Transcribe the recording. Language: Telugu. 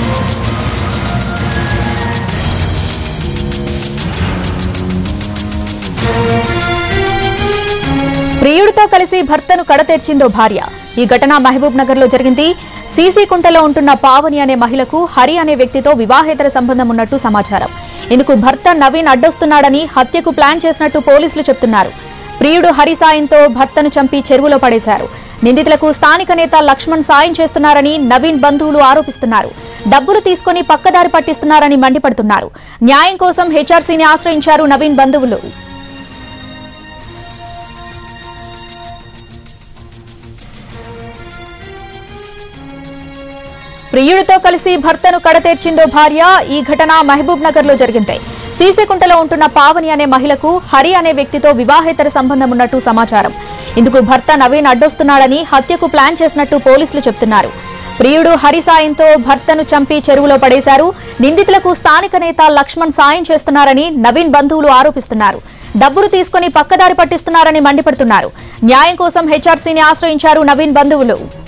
ప్రియుడితో కలిసి భర్తను కడతేర్చిందో భార్య ఈ ఘటన మహబూబ్ నగర్ లో జరిగింది సీసీ కుంటలో ఉంటున్న పావని అనే మహిళకు హరి అనే వ్యక్తితో వివాహేతర సంబంధం ఉన్నట్టు సమాచారం ఇందుకు భర్త నవీన్ అడ్డొస్తున్నాడని హత్యకు ప్లాన్ చేసినట్టు పోలీసులు చెప్తున్నారు ప్రియుడు హరి సాయంతో భర్తను చంపి చెరువులో పడేశారు నిందితులకు స్థానిక నేత లక్ష్మణ్ సాయం చేస్తున్నారని నవీన్ బంధువులు ఆరోపిస్తున్నారు డబ్బులు తీసుకుని పక్కదారి పట్టిస్తున్నారని మండిపడుతున్నారు న్యాయం కోసం హెచ్ఆర్సీని ఆశ్రయించారు నవీన్ బంధువులు ప్రియుడితో కలిసి భర్తను కడతేర్చిందో భార్య ఈ ఘటన మహబూబ్ నగర్ లో జరిగింది సీసీకుంటలో ఉంటున్న పావని అనే మహిళకు హరి అనే వ్యక్తితో వివాహేతర సంబంధం ఉన్నట్టు సమాచారం ఇందుకు భర్త నవీన్ అడ్డొస్తున్నాడని హత్యకు ప్లాన్ చేసినట్టు పోలీసులు చెప్తున్నారు ప్రియుడు హరి సాయంతో భర్తను చంపి చెరువులో పడేశారు నిందితులకు స్థానిక నేత లక్ష్మణ్ సాయం చేస్తున్నారని నవీన్ బంధువులు ఆరోపిస్తున్నారు డబ్బులు తీసుకుని పక్కదారి పట్టిస్తున్నారని మండిపడుతున్నారు న్యాయం కోసం హెచ్ఆర్సీని ఆశ్రయించారు నవీన్ బంధువులు